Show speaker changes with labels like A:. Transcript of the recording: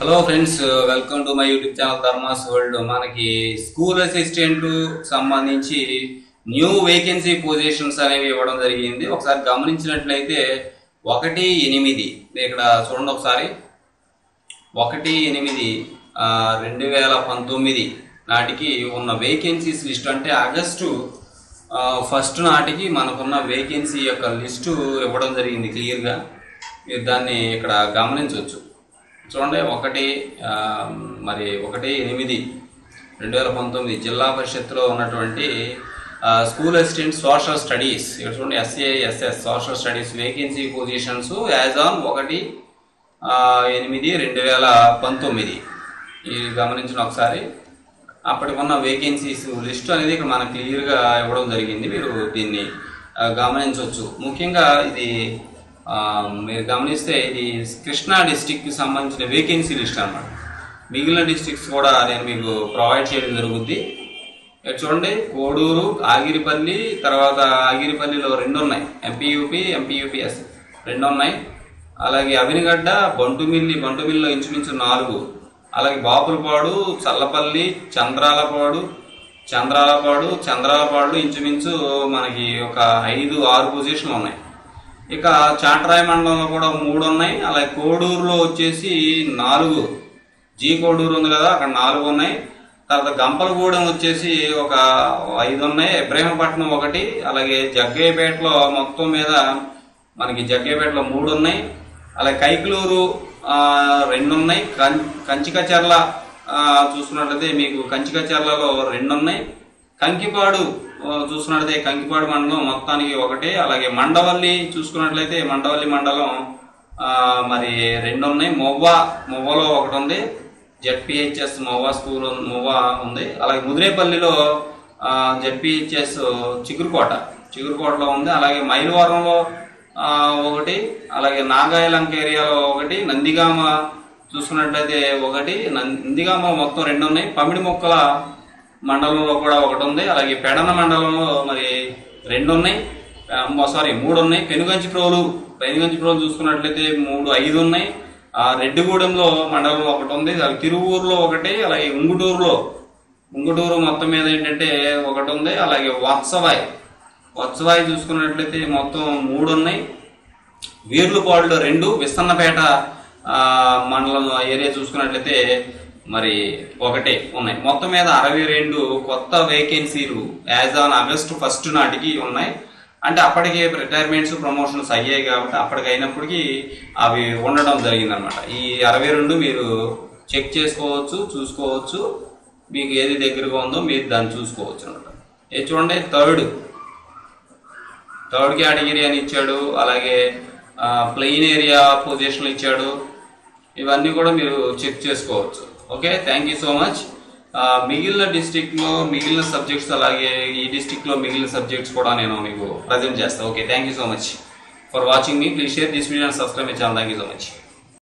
A: hello friends welcome to my YouTube channel Dharma's world మనకి school assistant సంబంధించి new vacancy positions అనేవి ఇవ్వడం జరిగింది ఒకసారి గమనించినట్లయితే ఒకటి ఎనిమిది ఇక్కడ చూడండి ఒకసారి ఒకటి ఎనిమిది ఆ, రెండు వేల పంతొమ్మిది నాటికి ఉన్న వేకెన్సీస్ లిస్ట్ అంటే ఆగస్టు ఆ, ఫస్ట్ నాటికి మనకున్న వేకెన్సీ యొక్క లిస్టు ఇవ్వడం జరిగింది క్లియర్గా మీరు దాన్ని ఇక్కడ గమనించవచ్చు చూడండి ఒకటి ఆ, మరి ఒకటి ఎనిమిది రెండు వేల పంతొమ్మిది జిల్లా పరిషత్తులో ఉన్నటువంటి ఆ, స్కూల్ అసిస్టెంట్ సోషల్ స్టడీస్ ఇక్కడ చూడండి SA SS social studies vacancy positions as on ఒకటి ఆ, ఎనిమిది రెండు వేల పంతొమ్మిది ఇది గమనించిన ఒకసారి అప్పటికి ఉన్న వేకెన్సీస్ లిస్ట్ అనేది ఇక్కడ మనకు క్లియర్గా ఇవ్వడం జరిగింది మీరు దీన్ని ఆ, గమనించవచ్చు ముఖ్యంగా ఇది ఆ, మీరు గమనిస్తే ఇది కృష్ణా డిస్టిక్కి సంబంధించిన వేకెన్సీ లిస్ట్ అన్నమాట మిగిలిన డిస్ట్రిక్ట్స్ కూడా నేను మీకు ప్రొవైడ్ చేయడం జరుగుద్ది ఇక్కడ చూడండి కోడూరు ఆగిరిపల్లి తర్వాత ఆగిరిపల్లిలో రెండు ఉన్నాయి ఎంపీయూపీ ఎంపీయూపీఎస్ రెండు ఉన్నాయి అలాగే అవినిగడ్డ బంటుమిల్లి బంటుమిల్లిలో ఇంచుమించు నాలుగు అలాగే బాపులపాడు చల్లపల్లి చంద్రాలపాడు చంద్రాలపాడు చంద్రాలపాడు ఇంచుమించు మనకి ఒక ఐదు ఆరు పొజిషన్లు ఉన్నాయి ఇక చాటరాయి మండలంలో కూడా మూడు ఉన్నాయి అలాగే కోడూరులో వచ్చేసి నాలుగు జీ కోడూరు ఉంది కదా అక్కడ నాలుగు ఉన్నాయి తర్వాత గంపలగూడెం వచ్చేసి ఒక ఐదు ఉన్నాయి ఇబ్రహీంపట్నం ఒకటి అలాగే జగ్గయ్యపేటలో మొత్తం మీద మనకి జగ్గయ్యపేటలో మూడు ఉన్నాయి అలాగే కైకలూరు ఆ, రెండు ఉన్నాయి కం- కంచికచర్ల ఆ, చూసుకున్నట్లయితే మీకు కంచికచర్లలో రెండు ఉన్నాయి కంకిపాడు ఆ, చూసుకున్నట్లయితే కంకిపాడు మండలం మొత్తానికి ఒకటి అలాగే మండవల్లి చూసుకున్నట్లయితే మండవల్లి మండలం ఆ, మరి రెండు ఉన్నాయి మొవ్వ మొవ్వలో ఒకటి ఉంది జెడ్పిహెచ్ఎస్ మొవ్వ స్కూల్ ఉంది- మొవ్వ ఉంది అలాగే ముదిరేపల్లిలో జెడ్పిహెచ్ఎస్ చిగురుకోట చిగురుకోటలో ఉంది అలాగే మైలవరంలో ఆ, ఒకటి అలాగే నాగాయలంక ఏరియాలో ఒకటి నందిగామ చూసుకున్నట్లయితే ఒకటి నందిగామ మొత్తం రెండు ఉన్నాయి పమిడి మొక్కల మండలంలో కూడా ఒకటి ఉంది అలాగే పెడన మండలంలో మరి రెండు ఉన్నాయి సారీ మూడు ఉన్నాయి పెనుగంచి ప్రోలు పెనుగంచి ప్రోలు చూసుకున్నట్లయితే మూడు ఐదు ఉన్నాయి ఆ రెడ్డిగూడెంలో మండలంలో ఒకటి ఉంది అలాగే తిరువూరులో ఒకటి అలాగే ఉంగుటూరులో ఉంగుటూరు మొత్తం మీద ఏంటంటే ఒకటి ఉంది అలాగే వత్సవాయి వత్సవాయి చూసుకున్నట్లయితే మొత్తం మూడు ఉన్నాయి వీర్లుపాడులో రెండు విస్తన్నపేట ఆ, మండలం ఏరియా చూసుకున్నట్లయితే మరి ఒకటే ఉన్నాయి మొత్తం మీద అరవై రెండు కొత్త వేకెన్సీలు యాజ్ ఆన్ ఆగస్టు ఫస్ట్ నాటికి ఉన్నాయి అంటే అప్పటికే రిటైర్మెంట్స్ ప్రమోషన్స్ అయ్యాయి కాబట్టి అప్పటికి అయినప్పటికీ అవి ఉండడం జరిగిందనమాట ఈ అరవై రెండు మీరు చెక్ చేసుకోవచ్చు చూసుకోవచ్చు మీకు ఏది దగ్గరగా ఉందో మీరు దాన్ని చూసుకోవచ్చు అనమాట ఇది చూడండి థర్డ్ థర్డ్ కేటగిరీ అని ఇచ్చాడు అలాగే ప్లెయిన్ ఏరియా పొజిషన్ ఇచ్చాడు ఇవన్నీ కూడా మీరు చెక్ చేసుకోవచ్చు okay thank you so much మిగిలిన డిస్టిక్లో మిగిలిన సబ్జెక్ట్స్ అలాగే ఈ డిస్టిక్లో మిగిలిన సబ్జెక్ట్స్ కూడా నేను మీకు ప్రజెంట్ చేస్తాను okay thank you so much for watching మీ please share this video and subscribe my channel thank you so much